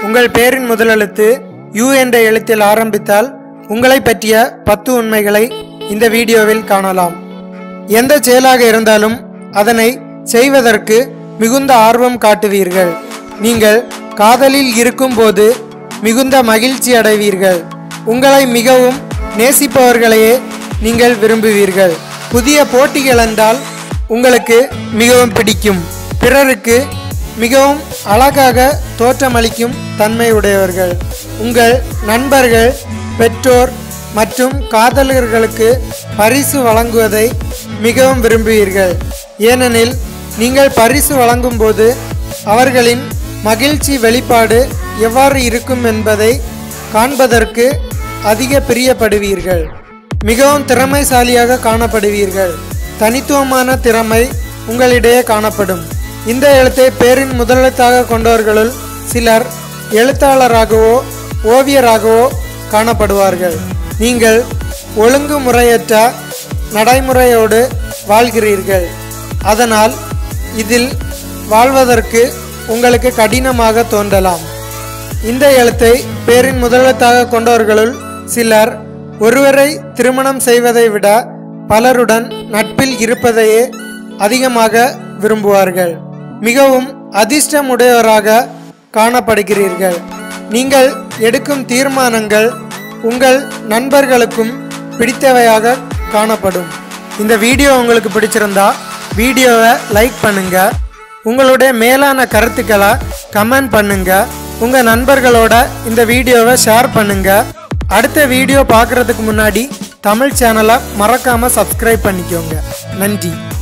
உங்கள் பெயரின் முதலெழுத்து யூ என்ற எழுத்தில் ஆரம்பித்தால் உங்களை பற்றிய பத்து உண்மைகளை இந்த வீடியோவில் காணலாம் எந்த செயலாக இருந்தாலும் அதனை செய்வதற்கு மிகுந்த ஆர்வம் காட்டுவீர்கள் நீங்கள் காதலில் இருக்கும்போது மிகுந்த மகிழ்ச்சி அடைவீர்கள் உங்களை மிகவும் நேசிப்பவர்களையே நீங்கள் விரும்புவீர்கள் புதிய போட்டிகள் என்றால் உங்களுக்கு மிகவும் பிடிக்கும் பிறருக்கு மிகவும் அழகாக தோற்றமளிக்கும் தன்மை உடையவர்கள் உங்கள் நண்பர்கள் பெற்றோர் மற்றும் காதலர்களுக்கு பரிசு வழங்குவதை மிகவும் விரும்புவீர்கள் ஏனெனில் நீங்கள் பரிசு வழங்கும்போது அவர்களின் மகிழ்ச்சி வெளிப்பாடு எவ்வாறு இருக்கும் என்பதை காண்பதற்கு அதிக பிரியப்படுவீர்கள் மிகவும் திறமைசாலியாக காணப்படுவீர்கள் தனித்துவமான திறமை உங்களிடையே காணப்படும் இந்த எழுத்தை பேரின் முதலெழுத்தாக கொண்டவர்களுள் சிலர் எழுத்தாளராகவோ ஓவியராகவோ காணப்படுவார்கள் நீங்கள் ஒழுங்குமுறையற்ற நடைமுறையோடு வாழ்கிறீர்கள் அதனால் இதில் வாழ்வதற்கு உங்களுக்கு கடினமாக தோன்றலாம் இந்த எழுத்தை பேரின் முதலெழுத்தாக கொண்டவர்களுள் சிலர் ஒருவரை திருமணம் செய்வதை விட பலருடன் நட்பில் இருப்பதையே அதிகமாக விரும்புவார்கள் மிகவும் அதிர்ஷ்டமுடையவராக காணப்படுகிறீர்கள் நீங்கள் எடுக்கும் தீர்மானங்கள் உங்கள் நண்பர்களுக்கும் பிடித்தவையாக காணப்படும் இந்த வீடியோ உங்களுக்கு பிடிச்சிருந்தா வீடியோவை லைக் பண்ணுங்க உங்களுடைய மேலான கருத்துக்களை கமெண்ட் பண்ணுங்க உங்க நண்பர்களோட இந்த வீடியோவை ஷேர் பண்ணுங்க அடுத்த வீடியோ பார்க்கறதுக்கு முன்னாடி தமிழ் சேனலை மறக்காம சப்ஸ்கிரைப் பண்ணிக்கோங்க நன்றி